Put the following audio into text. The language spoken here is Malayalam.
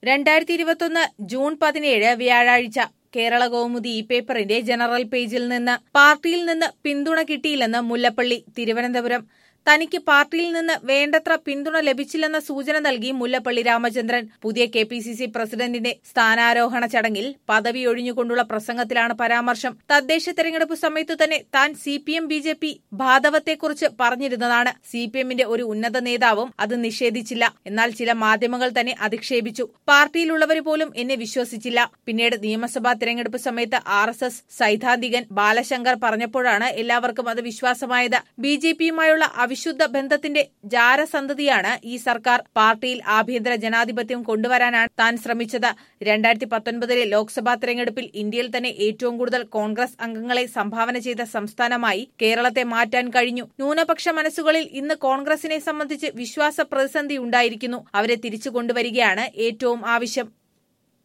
രണ്ടായിരത്തി ഇരുപത്തൊന്ന് ജൂൺ പതിനേഴ് വ്യാഴാഴ്ച കേരള കൗമുദി ഈ പേപ്പറിന്റെ ജനറൽ പേജിൽ നിന്ന് പാർട്ടിയിൽ നിന്ന് പിന്തുണ കിട്ടിയില്ലെന്ന് മുല്ലപ്പള്ളി തിരുവനന്തപുരം തനിക്ക് പാർട്ടിയിൽ നിന്ന് വേണ്ടത്ര പിന്തുണ ലഭിച്ചില്ലെന്ന സൂചന നൽകി മുല്ലപ്പള്ളി രാമചന്ദ്രൻ പുതിയ കെ പി സി സി പ്രസിഡന്റിന്റെ സ്ഥാനാരോഹണ ചടങ്ങിൽ പദവി ഒഴിഞ്ഞുകൊണ്ടുള്ള പ്രസംഗത്തിലാണ് പരാമർശം തദ്ദേശ തെരഞ്ഞെടുപ്പ് സമയത്തു തന്നെ താൻ C P M B J P ബാധവത്തെക്കുറിച്ച് പറഞ്ഞിരുന്നതാണ് സി പി എമ്മിന്റെ ഒരു ഉന്നത നേതാവും അത് നിഷേധിച്ചില്ല എന്നാൽ ചില മാധ്യമങ്ങൾ തന്നെ അധിക്ഷേപിച്ചു പാർട്ടിയിലുള്ളവർ പോലും എന്നെ വിശ്വസിച്ചില്ല പിന്നീട് നിയമസഭാ തെരഞ്ഞെടുപ്പ് സമയത്ത് ആർ എസ് എസ് സൈദ്ധാന്തികൻ ബാലശങ്കർ പറഞ്ഞപ്പോഴാണ് എല്ലാവർക്കും അത് വിശ്വാസമായത് ബി ജെ പിയുമായുള്ള അവിശുദ്ധ ബന്ധത്തിന്റെ ജാരസന്തതിയാണ് ഈ സർക്കാർ പാർട്ടിയിൽ ആഭ്യന്തര ജനാധിപത്യം കൊണ്ടുവരാനാണ് താൻ ശ്രമിച്ചത് രണ്ടായിരത്തി പത്തൊൻപതിലെ ലോക്സഭാ തെരഞ്ഞെടുപ്പിൽ ഇന്ത്യയിൽ തന്നെ ഏറ്റവും കൂടുതൽ കോൺഗ്രസ് അംഗങ്ങളെ സംഭാവന ചെയ്ത സംസ്ഥാനമായി കേരളത്തെ മാറ്റാൻ കഴിഞ്ഞു ന്യൂനപക്ഷ മനസ്സുകളിൽ ഇന്ന് കോൺഗ്രസിനെ സംബന്ധിച്ച് വിശ്വാസ പ്രതിസന്ധി ഉണ്ടായിരിക്കുന്നു അവരെ തിരിച്ചു കൊണ്ടുവരികയാണ് ഏറ്റവും ആവശ്യം